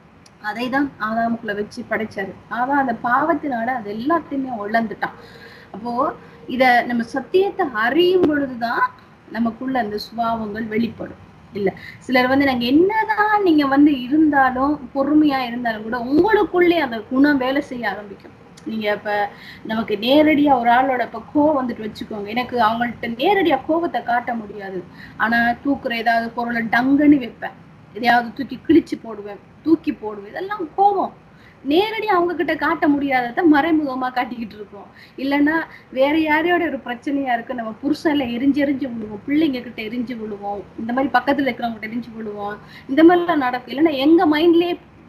அதை தான் ஆதாமுக்குள்ள வச்சு படைச்சாரு ஆதான் அந்த பாவத்தினால அது எல்லாத்தையுமே இழந்துட்டான் அப்போ இத நம்ம சத்தியத்தை அறியும் பொழுதுதான் நமக்குள்ள அந்த சுபாவங்கள் வெளிப்படும் இல்ல சிலர் வந்து நாங்க என்னதான் நீங்க வந்து இருந்தாலும் பொறுமையா இருந்தாலும் கூட உங்களுக்குள்ளே அந்த குணம் வேலை செய்ய ஆரம்பிக்கும் நீங்க இப்ப நமக்கு நேரடியா ஒரு ஆளோட இப்ப கோவம் வந்துட்டு வச்சுக்கோங்க எனக்கு அவங்கள்ட்ட நேரடியா கோபத்தை காட்ட முடியாது ஆனா தூக்குற ஏதாவது பொருளை டங்குன்னு வைப்பேன் எதையாவது தூக்கி கிழிச்சு போடுவேன் தூக்கி போடுவேன் இதெல்லாம் கோபம் நேரடி அவங்க கிட்ட காட்ட முடியாதத மறைமுகமா காட்டிக்கிட்டு இருக்கோம் இல்லைன்னா வேற யாரையோட ஒரு பிரச்சனையா இருக்கு நம்ம புருஷன்ல எரிஞ்சு எரிஞ்சு விழுவோம் பிள்ளைங்க கிட்ட எரிஞ்சு விழுவோம் இந்த மாதிரி பக்கத்துல இருக்கிறவங்க கிட்ட எரிஞ்சு விழுவோம் இந்த மாதிரிலாம் நடக்கும் இல்லைன்னா எங்க மைண்ட்லயே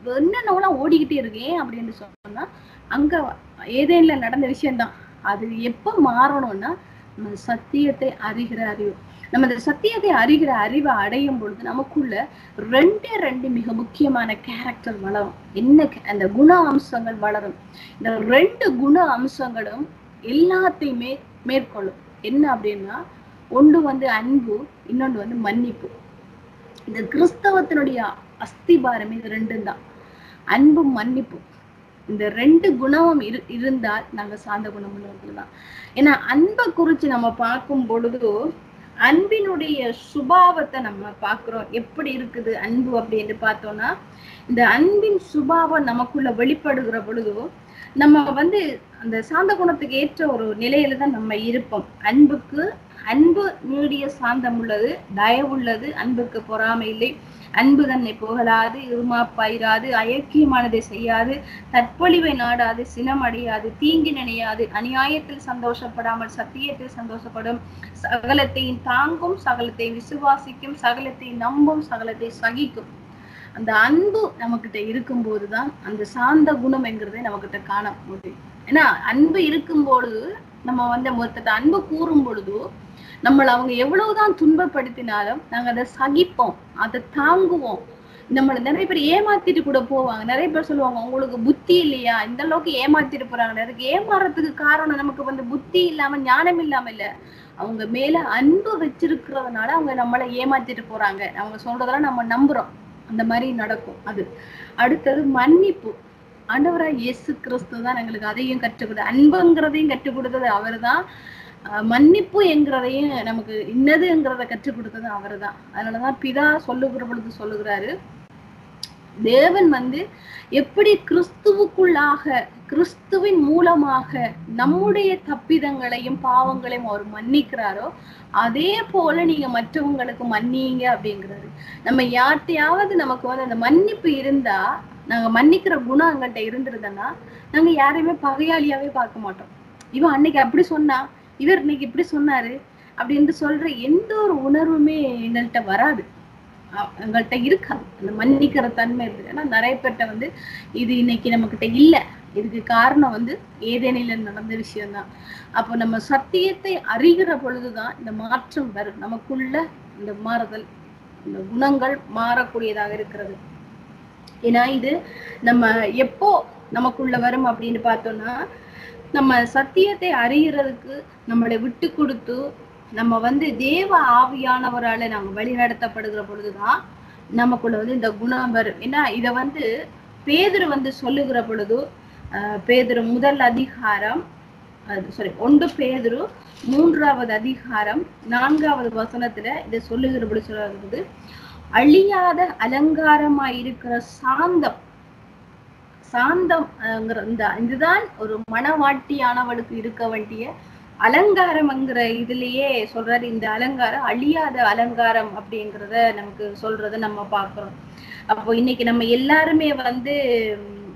என்னென்னலாம் ஓடிக்கிட்டே இருக்கேன் அப்படின்னு சொன்னா அங்க ஏதேன்ல நடந்த விஷயம்தான் அது எப்ப மாறணும்னா நம்ம சத்தியத்தை அறிகிற அறிவு நம்ம இந்த சத்தியத்தை அறிகிற அறிவை அடையும் பொழுது நமக்குள்ள ரெண்டே ரெண்டு மிக முக்கியமான கேரக்டர் வளரும் என்ன ca- அந்த குண அம்சங்கள் வளரும் இந்த ரெண்டு குண அம்சங்களும் எல்லாத்தையுமே மேற்கொள்ளும் என்ன அப்படின்னா ஒன்று வந்து அன்பு இன்னொன்று வந்து மன்னிப்பு இந்த கிறிஸ்தவத்தினுடைய அஸ்திபாரமே இது ரெண்டும் தான் அன்பும் மன்னிப்பும் இந்த ரெண்டு குணமும் இரு இருந்தால் நாங்க சார்ந்த குணம் உள்ளவர்கள் தான் ஏன்னா அன்பை குறிச்சு நம்ம பார்க்கும் பொழுது அன்பினுடைய சுபாவத்தை நம்ம பார்க்கிறோம் எப்படி இருக்குது அன்பு அப்படின்னு பார்த்தோம்னா இந்த அன்பின் சுபாவம் நமக்குள்ள வெளிப்படுகிற பொழுது நம்ம வந்து அந்த சாந்த குணத்துக்கு ஏற்ற ஒரு நிலையில தான் நம்ம இருப்போம் அன்புக்கு அன்பு நீடிய சாந்தம் உள்ளது தயவுள்ளது அன்புக்கு பொறாமை இல்லை அன்பு தன்னை புகழாது இருமாப்பாயிராது அயக்கியமானதை செய்யாது தற்பொழிவை நாடாது சினமடையாது தீங்கி நினையாது அநியாயத்தில் சந்தோஷப்படாமல் சத்தியத்தில் சந்தோஷப்படும் சகலத்தையும் தாங்கும் சகலத்தை விசுவாசிக்கும் சகலத்தை நம்பும் சகலத்தை சகிக்கும் அந்த அன்பு நம்மகிட்ட இருக்கும்போது தான் அந்த சாந்த குணம் என்கிறதை நம்மகிட்ட காண முடியும் ஏன்னா அன்பு இருக்கும் பொழுது நம்ம வந்து மொத்தத்தை அன்பு கூறும் பொழுது நம்மளை அவங்க எவ்வளவுதான் துன்பப்படுத்தினாலும் நாங்க அதை சகிப்போம் அதை தாங்குவோம் நம்மள நிறைய பேர் ஏமாத்திட்டு கூட போவாங்க நிறைய பேர் சொல்லுவாங்க உங்களுக்கு புத்தி இல்லையா இந்த அளவுக்கு ஏமாத்திட்டு போறாங்க அதுக்கு ஏமாறதுக்கு காரணம் நமக்கு வந்து புத்தி இல்லாம ஞானம் இல்லாம இல்ல அவங்க மேல அன்பு வச்சிருக்கிறதுனால அவங்க நம்மளை ஏமாத்திட்டு போறாங்க அவங்க சொல்றதெல்லாம் நம்ம நம்புறோம் அந்த மாதிரி நடக்கும் அது அடுத்தது மன்னிப்பு ஆண்டவராய் இயேசு கிறிஸ்து தான் எங்களுக்கு அதையும் கற்றுக் கொடுத்து அன்புங்கிறதையும் கற்றுக் கொடுத்தது அவர்தான் அஹ் மன்னிப்பு என்கிறதையும் நமக்கு இன்னதுங்கிறத கற்றுக் கொடுத்தது அவர்தான் அதனாலதான் பிதா சொல்லுகிற பொழுது சொல்லுகிறாரு தேவன் வந்து எப்படி கிறிஸ்துவுக்குள்ளாக கிறிஸ்துவின் மூலமாக நம்முடைய தப்பிதங்களையும் பாவங்களையும் அவர் மன்னிக்கிறாரோ அதே போல நீங்க மற்றவங்களுக்கு மன்னிங்க அப்படிங்கிறாரு நம்ம யார்கிட்டயாவது நமக்கு வந்து அந்த மன்னிப்பு இருந்தா நாங்க மன்னிக்கிற குணம் எங்கள்கிட்ட இருந்திருந்தோம்னா நாங்க யாரையுமே பகையாளியாவே பார்க்க மாட்டோம் இவன் அன்னைக்கு அப்படி சொன்னா இவர் இன்னைக்கு இப்படி சொன்னாரு அப்படின்னு சொல்ற எந்த ஒரு உணர்வுமே எங்கள்கிட்ட வராது அ- எங்கள்கிட்ட இருக்காது அந்த மன்னிக்கிற தன்மை இருக்கு ஏன்னா நிறைய பேர்ட்ட வந்து இது இன்னைக்கு நம்ம கிட்ட இல்ல இதுக்கு காரணம் வந்து ஏதேனில நடந்த விஷயம்தான் அப்போ நம்ம சத்தியத்தை அறிகிற பொழுதுதான் இந்த மாற்றம் வரும் நமக்குள்ள இந்த மாறுதல் இந்த குணங்கள் மாறக்கூடியதாக இருக்கிறது ஏன்னா இது நம்ம எப்போ நமக்குள்ள வரும் அப்படின்னு பார்த்தோம்னா நம்ம சத்தியத்தை அறிகிறதுக்கு நம்மளை விட்டு கொடுத்து நம்ம வந்து தேவ ஆவியானவரால நாங்க வழிநடத்தப்படுகிற பொழுதுதான் நமக்குள்ள வந்து இந்த குணம் வரும் ஏன்னா இத வந்து பேதுரு வந்து சொல்லுகிற பொழுது அஹ், பேதுரு முதல் அதிகாரம் சாரி ஒன்று பேதுரு மூன்றாவது அதிகாரம் நான்காவது வசனத்துல இதை சொல்லுகிற பொழுது சொல்லுகிறது அழியாத அலங்காரமாய் இருக்கிற சாந்தம் சாந்தம் அஹ்ங்கிற இந்த இதுதான் ஒரு மனவாட்டியானவளுக்கு இருக்க வேண்டிய அலங்காரம்ங்கிற இதுலயே சொல்றாரு இந்த அலங்காரம் அழியாத அலங்காரம் அப்படிங்கிறத நமக்கு சொல்றத நம்ம பார்க்கிறோம் அப்போ இன்னைக்கு நம்ம எல்லாருமே வந்து உம்,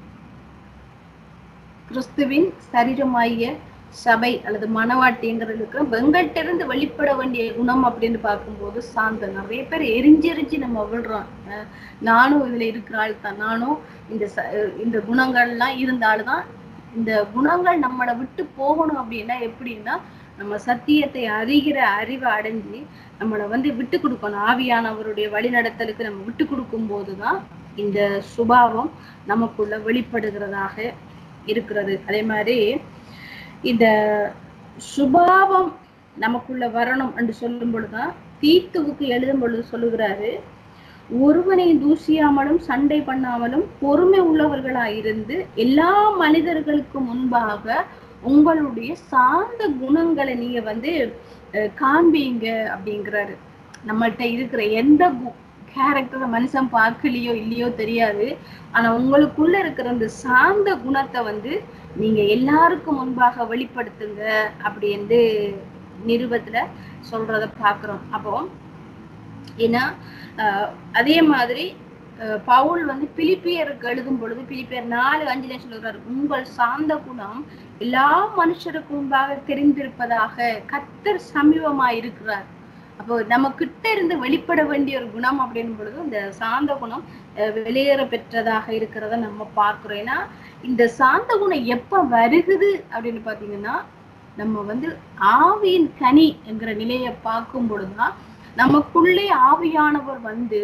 கிறிஸ்துவின் சரீரமாகிய சபை அல்லது மனவாட்டிங்கிறதுக்கு வெங்கட்ட இருந்து வெளிப்பட வேண்டிய குணம் அப்படின்னு பார்க்கும்போது சாந்தம் நிறைய பேர் எரிஞ்சு எரிஞ்சு நம்ம விடுறோம் அஹ் நானும் இதுல இருக்கிற ஆள் தான் நானும் இந்த ச- இந்த குணங்கள்லாம் இருந்த ஆள் தான் இந்த குணங்கள் நம்மளை விட்டு போகணும் அப்படின்னா எப்படின்னா நம்ம சத்தியத்தை அறிகிற அறிவை அடைஞ்சு நம்மளை வந்து விட்டு கொடுக்கணும் ஆவியானவருடைய வழிநடத்தலுக்கு நம்ம விட்டு கொடுக்கும் போதுதான் இந்த சுபாவம் நமக்குள்ள வெளிப்படுகிறதாக இருக்கிறது அதே மாதிரி இந்த சுபாவம் நமக்குள்ள வரணும் என்று சொல்லும் பொழுதுதான் தீத்துவுக்கு எழுதும் பொழுது சொல்லுகிறாரு ஒருவனை தூசியாமலும் சண்டை பண்ணாமலும் பொறுமை உள்ளவர்களாயிருந்து எல்லா மனிதர்களுக்கு முன்பாக உங்களுடைய சார்ந்த குணங்களை நீங்க வந்து அஹ், காண்பீங்க அப்படிங்கிறாரு நம்மள்ட்ட இருக்கிற எந்த கேரக்டரை மனுஷன் பார்க்கலையோ இல்லையோ தெரியாது ஆனா உங்களுக்குள்ள இருக்கிற அந்த சார்ந்த குணத்தை வந்து நீங்க எல்லாருக்கும் முன்பாக வெளிப்படுத்துங்க அப்படி என்று நிருபத்துல சொல்றத பாக்குறோம் அப்போ ஏன்னா ஆஹ் அதே மாதிரி ஆஹ் பவுல் வந்து பிலிப்பியருக்கு எழுதும் பொழுது பிலிப்பியர் நாலு அஞ்சுல சொல்லுறாரு உங்கள் சார்ந்த குணம் எல்லா மனுஷருக்கு முன்பாக தெரிந்திருப்பதாக கத்தர் சமீபமா இருக்கிறார் அப்போ நம்ம கிட்ட இருந்து வெளிப்பட வேண்டிய ஒரு குணம் அப்படின்னும் பொழுது இந்த சாந்த குணம் அஹ், வெளியேற பெற்றதாக இருக்கிறத நம்ம பார்க்கிறோம் ஏன்னா இந்த சாந்த குணம் எப்ப வருகுது அப்படின்னு பாத்தீங்கன்னா நம்ம வந்து ஆவியின் கனி என்கிற நிலையை பார்க்கும் பொழுதுதான் நமக்குள்ளே ஆவியானவர் வந்து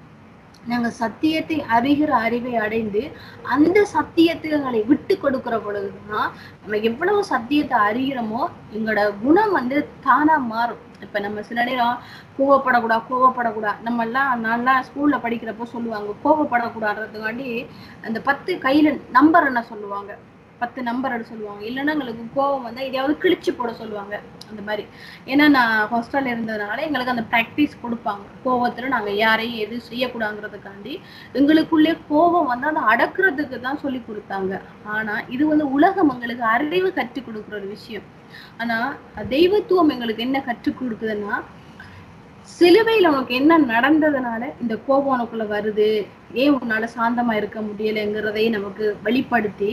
நாங்க சத்தியத்தை அறிகிற அறிவை அடைந்து அந்த சத்தியத்துகளை விட்டு கொடுக்கிற பொழுதுதான் நம்ம எவ்வளவு சத்தியத்தை அறிகிறோமோ எங்களோட குணம் வந்து தானா மாறும் இப்ப நம்ம சில நேரம் கோவப்படக்கூடாது கோவப்படக்கூடாது நம்ம எல்லாம் நல்லா ஸ்கூல்ல படிக்கிறப்போ சொல்லுவாங்க கோவப்படக்கூடாதுன்றதுக்காண்டி அந்த பத்து கையில நம்பர் என்ன சொல்லுவாங்க பத்து நம்பர் எடுத்து சொல்லுவாங்க இல்லைன்னா எங்களுக்கு கோவம் வந்தா எதையாவது கிழிச்சு போட சொல்லுவாங்க அந்த மாதிரி ஏன்னா நான் ஹாஸ்டல்ல இருந்ததுனால எங்களுக்கு அந்த ப்ராக்டிஸ் கொடுப்பாங்க கோவத்துல நாங்க யாரையும் எதுவும் செய்யக்கூடாதுங்கிறதுக்காண்டி எங்களுக்குள்ளே கோபம் வந்து அதை அடக்குறதுக்கு தான் சொல்லி கொடுத்தாங்க ஆனா இது வந்து உலகம் எங்களுக்கு அறிவு கற்றுக் கொடுக்குற ஒரு விஷயம் ஆனா தெய்வத்துவம் எங்களுக்கு என்ன கற்றுக் கொடுக்குதுன்னா சிலுவையில உனக்கு என்ன நடந்ததுனால இந்த கோபம் உனக்குள்ள வருது ஏன் உன்னால சாந்தமா இருக்க முடியலைங்கிறதையும் நமக்கு வெளிப்படுத்தி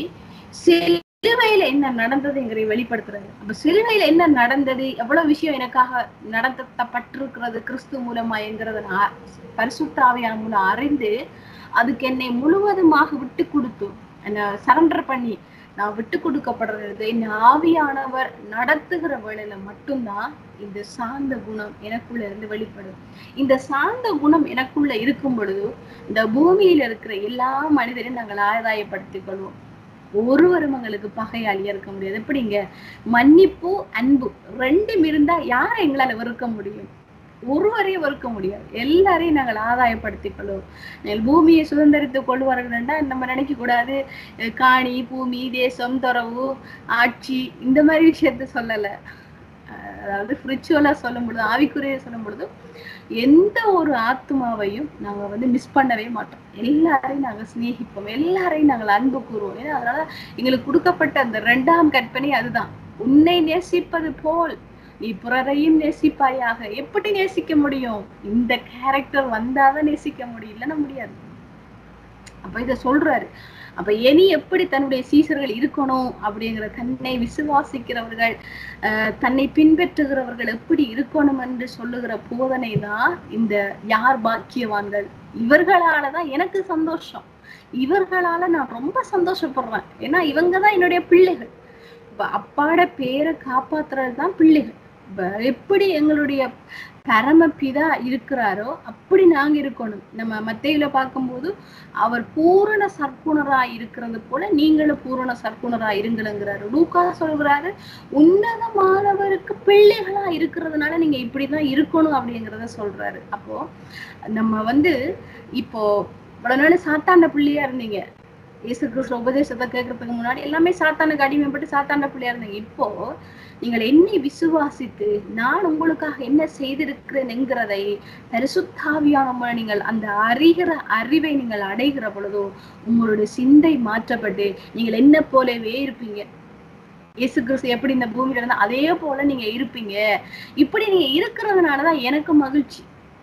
சிலுவையில என்ன நடந்ததுங்கிறதை வெளிப்படுத்துறது அப்ப சிலுவையில என்ன நடந்தது எவ்வளவு விஷயம் எனக்காக நடத்தப்பட்டிருக்கிறது கிறிஸ்து மூலமாங்கிறத நான் பரிசுத்தாவியான மூலம் அறிந்து அதுக்கு என்னை முழுவதுமாக விட்டு கொடுத்து என்ன சரண்டர் பண்ணி நான் விட்டு கொடுக்கப்படுறது இந்த ஆவியானவர் நடத்துகிற வேளையில மட்டும்தான் இந்த சாந்த குணம் எனக்குள்ள இருந்து வெளிப்படும் இந்த சாந்த குணம் எனக்குள்ள இருக்கும் பொழுது இந்த பூமியில இருக்கிற எல்லா மனிதரையும் நாங்கள் ஆதாயப்படுத்திக் கொள்வோம் ஒருவரும் எங்களுக்கு பகையாளியா இருக்க முடியாது எப்படிங்க மன்னிப்பு அன்பு ரெண்டும் இருந்தா யாரை எங்களால வெறுக்க முடியும் ஒருவரையும் வெறுக்க முடியாது எல்லாரையும் நாங்கள் ஆதாயப்படுத்திக் கொள்வோம் நீங்கள் பூமியை சுதந்திரித்துக் கொள்வார்கள்னா நம்ம நினைக்க கூடாது அஹ் காணி பூமி தேசம் துறவு ஆட்சி இந்த மாதிரி விஷயத்த சொல்லல அஹ் அதாவது ஸ்பிரிச்சுவலா சொல்லும் பொழுது ஆவிக்குரிய சொல்லும் பொழுது எந்த ஒரு ஆத்மாவையும் நாங்க வந்து மிஸ் பண்ணவே மாட்டோம் எல்லாரையும் நாங்க சிநேகிப்போம் எல்லாரையும் நாங்கள் அன்பு கூறுவோம் ஏன்னா அதனால எங்களுக்கு கொடுக்கப்பட்ட அந்த ரெண்டாம் கற்பனை அதுதான் உன்னை நேசிப்பது போல் நீ பிறரையும் நேசிப்பாயாக எப்படி நேசிக்க முடியும் இந்த கேரக்டர் வந்தாதான் நேசிக்க முடியும் இல்லைன்னா முடியாது அப்ப இத சொல்றாரு அப்ப இனி எப்படி தன்னுடைய சீசர்கள் இருக்கணும் அப்படிங்கிற தன்னை விசுவாசிக்கிறவர்கள் அஹ், தன்னை பின்பற்றுகிறவர்கள் எப்படி இருக்கணும் என்று சொல்லுகிற போதனை தான் இந்த யார் பாக்கியவான்கள் இவர்களாலதான் எனக்கு சந்தோஷம் இவர்களால நான் ரொம்ப சந்தோஷப்படுறேன் ஏன்னா இவங்க தான் என்னுடைய பிள்ளைகள் இப்ப அப்பாட பேரை காப்பாத்துறது தான் பிள்ளைகள் இப்ப எப்படி எங்களுடைய பரமபிதா இருக்கிறாரோ அப்படி நாங்க இருக்கணும் நம்ம மத்தையில பார்க்கும்போது அவர் பூரண சர்க்குணரா இருக்கிறது போல நீங்களும் பூரண சர்க்குணரா இருங்களுங்கிறாரு லூக்கா சொல்கிறாரு உன்னதமானவருக்கு பிள்ளைகளா இருக்கிறதுனால நீங்க இப்படிதான் இருக்கணும் அப்படிங்கிறத சொல்றாரு அப்போ நம்ம வந்து இப்போ இவ்வளவு நாள் சாத்தாண்ட பிள்ளையா இருந்தீங்க இயேசு கிறிஸ்து உபதேசத்தை கேட்கறதுக்கு முன்னாடி எல்லாமே சாத்தானுக்கு அடிமைப்பட்டு சாத்தாண்ட பிள்ளையா இருந்தீங்க இப்போ நீங்கள் என்னை விசுவாசித்து நான் உங்களுக்காக என்ன செய்திருக்கிறேன் என்கிறதை பரிசுத்தாவியான நீங்கள் அந்த அறிகிற அறிவை நீங்கள் அடைகிற பொழுதோ உங்களுடைய சிந்தை மாற்றப்பட்டு நீங்கள் என்ன போலவே இருப்பீங்க இயேசு கிறிஸ்து எப்படி இந்த பூமியில இருந்தா அதே போல நீங்க இருப்பீங்க இப்படி நீங்க இருக்கிறதுனாலதான் எனக்கு மகிழ்ச்சி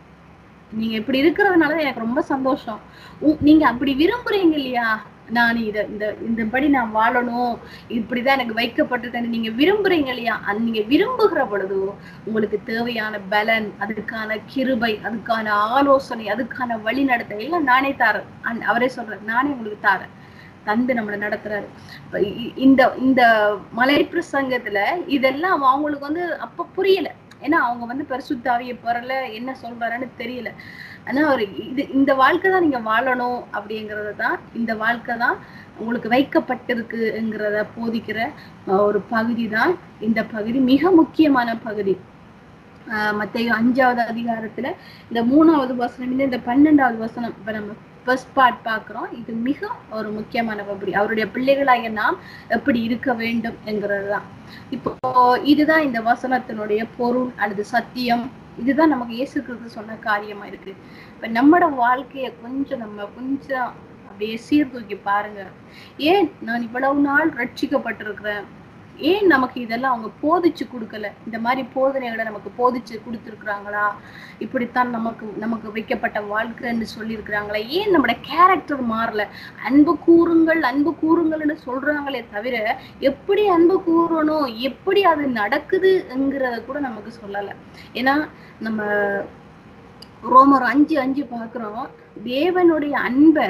நீங்க இப்படி இருக்கிறதுனாலதான் எனக்கு ரொம்ப சந்தோஷம் உ- நீங்க அப்படி விரும்புறீங்க இல்லையா நான் இத இந்த இந்தபடி நான் வாழணும் இப்படிதான் எனக்கு வைக்கப்பட்டிருக்கேன் நீங்க விரும்புறீங்க இல்லையா அது நீங்க விரும்புகிற பொழுது உங்களுக்கு தேவையான பலன் அதுக்கான கிருபை அதுக்கான ஆலோசனை அதுக்கான வழி நடத்த எல்லாம் நானே தாரேன் அன்- அவரே சொல்றாரு நானே உங்களுக்கு தாரேன் தந்து நம்மளை நடத்துறாரு இப்ப இ- இந்த இந்த மலை பிரசங்கத்துல இதெல்லாம் அவங்களுக்கு வந்து அப்ப புரியல ஏன்னா அவங்க வந்து பரிசுத்தாவிய பெறல என்ன சொல்றாருன்னு தெரியல ஆனா அவர் இது இந்த வாழ்க்கை தான் நீங்க வாழணும் அப்படிங்கறது தான் இந்த வாழ்க்கை தான் உங்களுக்கு வைக்கப்பட்டிருக்குங்கிறத போதிக்கிற அஹ், ஒரு பகுதி தான் இந்த பகுதி மிக முக்கியமான பகுதி ஆஹ் மத்தேயு அஞ்சாவது அதிகாரத்துல இந்த மூணாவது வசனம் இந்த இந்த பன்னெண்டாவது வசனம் இப்ப நம்ம ஃபர்ஸ்ட் பார்ட் பார்க்கிறோம் இது மிக ஒரு முக்கியமான பகுதி அவருடைய பிள்ளைகளாகிய நாம் எப்படி இருக்க வேண்டும் என்கிறதுதான் இப்போ இதுதான் இந்த வசனத்தினுடைய பொருள் அல்லது சத்தியம் இதுதான் நமக்கு இயேசு கிறிஸ்து சொன்ன காரியமா இருக்கு இப்ப நம்மட வாழ்க்கைய கொஞ்சம் நம்ம கொஞ்சம் அப்படியே சீர்தூக்கி பாருங்க ஏன் நான் இவ்வளவு நாள் ரட்சிக்கப்பட்டிருக்கிறேன் ஏன் நமக்கு இதெல்லாம் அவங்க போதிச்சு கொடுக்கல இந்த மாதிரி போதனைகளை நமக்கு போதிச்சு கொடுத்துருக்குறாங்களா இப்படித்தான் நமக்கு நமக்கு வைக்கப்பட்ட வாழ்க்கைன்னு சொல்லியிருக்கிறாங்களா ஏன் நம்மளோட கேரக்டர் மாறல அன்பு கூறுங்கள் அன்பு கூறுங்கள்னு சொல்றாங்களே தவிர எப்படி அன்பு கூறணும் எப்படி அது நடக்குதுங்கிறத கூட நமக்கு சொல்லலை ஏன்னா நம்ம ரோமர் அஞ்சு அஞ்சு பார்க்குறோம் தேவனுடைய அன்பை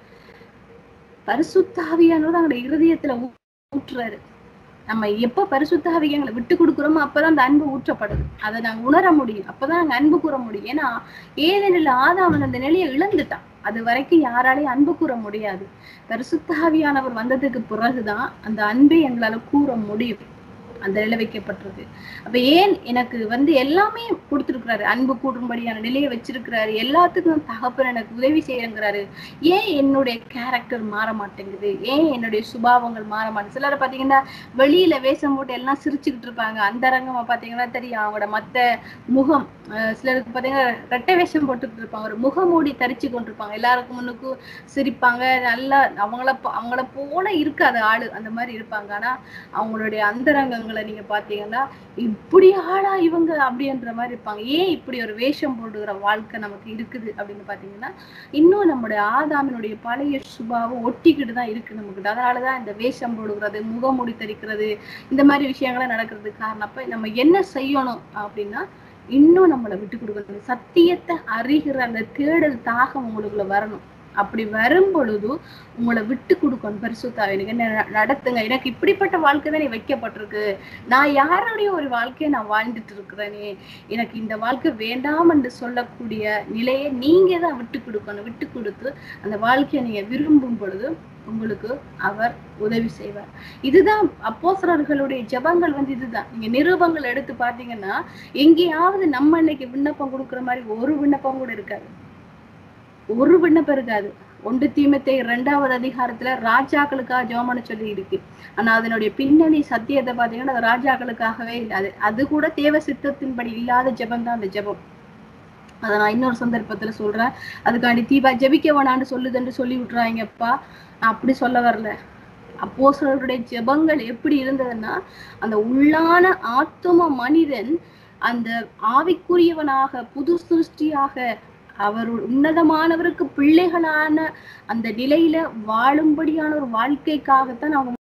பரிசுத்தாவியானவர் அவங்களுடைய இருதயத்துல ஊ- ஊற்றுறாரு நம்ம எப்ப பரிசுத்தாவியை எங்களை விட்டு கொடுக்குறோமோ அப்பதான் அந்த அன்பு ஊற்றப்படுது அதை நாங்க உணர முடியும் அப்பதான் நாங்க அன்பு கூற முடியும் ஏன்னா ஏதெனில் ஆதாமன் அந்த நிலையை இழந்துட்டான் அது வரைக்கும் யாராலையும் அன்பு கூற முடியாது பரிசுத்தாவியானவர் வந்ததுக்கு பிறகுதான் அந்த அன்பை எங்களால கூற முடியும் அந்த நிலை வைக்கப்பட்டிருக்கு அப்ப ஏன் எனக்கு வந்து எல்லாமே கொடுத்துருக்கிறாரு அன்பு கூடும்படியான நிலையை வச்சிருக்கிறாரு எல்லாத்துக்கும் தகப்பன் எனக்கு உதவி செய்யுங்கிறாரு ஏன் என்னுடைய கேரக்டர் மாற மாட்டேங்குது ஏன் என்னுடைய சுபாவங்கள் மாற மாட்டேங்குது சிலர் பாத்தீங்கன்னா வெளியில வேஷம் போட்டு எல்லாம் சிரிச்சுக்கிட்டு இருப்பாங்க அந்த ரங்கமா பாத்தீங்கன்னா தெரியும் அவங்களோட மத்த முகம் அஹ் சிலருக்கு பாத்தீங்கன்னா ரெட்டை வேஷம் போட்டுக்கிட்டு இருப்பாங்க ஒரு முகமூடி தரிச்சு கொண்டிருப்பாங்க எல்லாருக்கும் முன்னுக்கும் சிரிப்பாங்க நல்லா அவங்கள போ- அவங்கள போல இருக்காது ஆளு அந்த மாதிரி இருப்பாங்க ஆனா அவங்களுடைய அந்தரங்கங்களை நீங்க பாத்தீங்கன்னா இப்படி ஆளா இவங்க அப்படின்ற மாதிரி இருப்பாங்க ஏன் இப்படி ஒரு வேஷம் போடுகிற வாழ்க்கை நமக்கு இருக்குது அப்படின்னு பாத்தீங்கன்னா இன்னும் நம்முடைய ஆதாமினுடைய பழைய சுபாவம் ஒட்டிக்கிட்டு தான் இருக்கு நமக்கு அதனாலதான் இந்த வேஷம் போடுகிறது முகமூடி தரிக்கிறது இந்த மாதிரி விஷயங்கள்லாம் நடக்கிறதுக்கு காரணம் அப்ப நம்ம என்ன செய்யணும் அப்படின்னா இன்னும் நம்மளை விட்டு கொடுக்கணும் சத்தியத்தை அறிகிற அந்த தேடல் தாகம் உங்களுக்குள்ள வரணும் அப்படி வரும் பொழுது உங்களை விட்டு கொடுக்கணும் பரிசுத்தாவே எனக்கு என்ன ந- நடத்துங்க எனக்கு இப்படிப்பட்ட வாழ்க்கை தான் வைக்கப்பட்டிருக்கு நான் யாருடைய ஒரு வாழ்க்கையை நான் வாழ்ந்துட்டு இருக்கிறேனே எனக்கு இந்த வாழ்க்கை வேண்டாம் என்று சொல்லக்கூடிய நிலையை நீங்க தான் விட்டு கொடுக்கணும் விட்டு கொடுத்து அந்த வாழ்க்கையை நீங்க விரும்பும் பொழுது உங்களுக்கு அவர் உதவி செய்வார் இதுதான் அப்போஸ்தலர்களுடைய ஜெபங்கள் வந்து இதுதான் நீங்க நிருபங்கள் எடுத்து பார்த்தீங்கன்னா எங்கேயாவது நம்ம இன்னைக்கு விண்ணப்பம் கொடுக்குற மாதிரி ஒரு விண்ணப்பம் கூட இருக்காது ஒரு விண்ணப்பம் இருக்காது ஒன்று தீமத்தை இரண்டாவது அதிகாரத்துல ராஜாக்களுக்காக ஜெபம்னு சொல்லி இருக்கு ஆனா அதனுடைய பின்னணி சத்தியத்தை பார்த்தீங்கன்னா அது ராஜாக்களுக்காகவே இல்லை அது அது கூட தேவ சித்தத்தின்படி இல்லாத ஜெபம் தான் அந்த ஜெபம் அதை நான் இன்னொரு சந்தர்ப்பத்துல சொல்றேன் அதுக்காண்டி தீபா ஜெபிக்க வேணான்னு சொல்லுதுன்னு சொல்லி விட்டுறாங்கப்பா நான் அப்படி சொல்ல வரல அப்போஸ்தலருடைய ஜெபங்கள் எப்படி இருந்ததுன்னா அந்த உள்ளான ஆத்தும மனிதன் அந்த ஆவிக்குரியவனாக புது சிருஷ்டியாக அவர் உன்னதமானவருக்கு பிள்ளைகளான அந்த நிலையில வாழும்படியான ஒரு வாழ்க்கைக்காகத்தான் அவங்க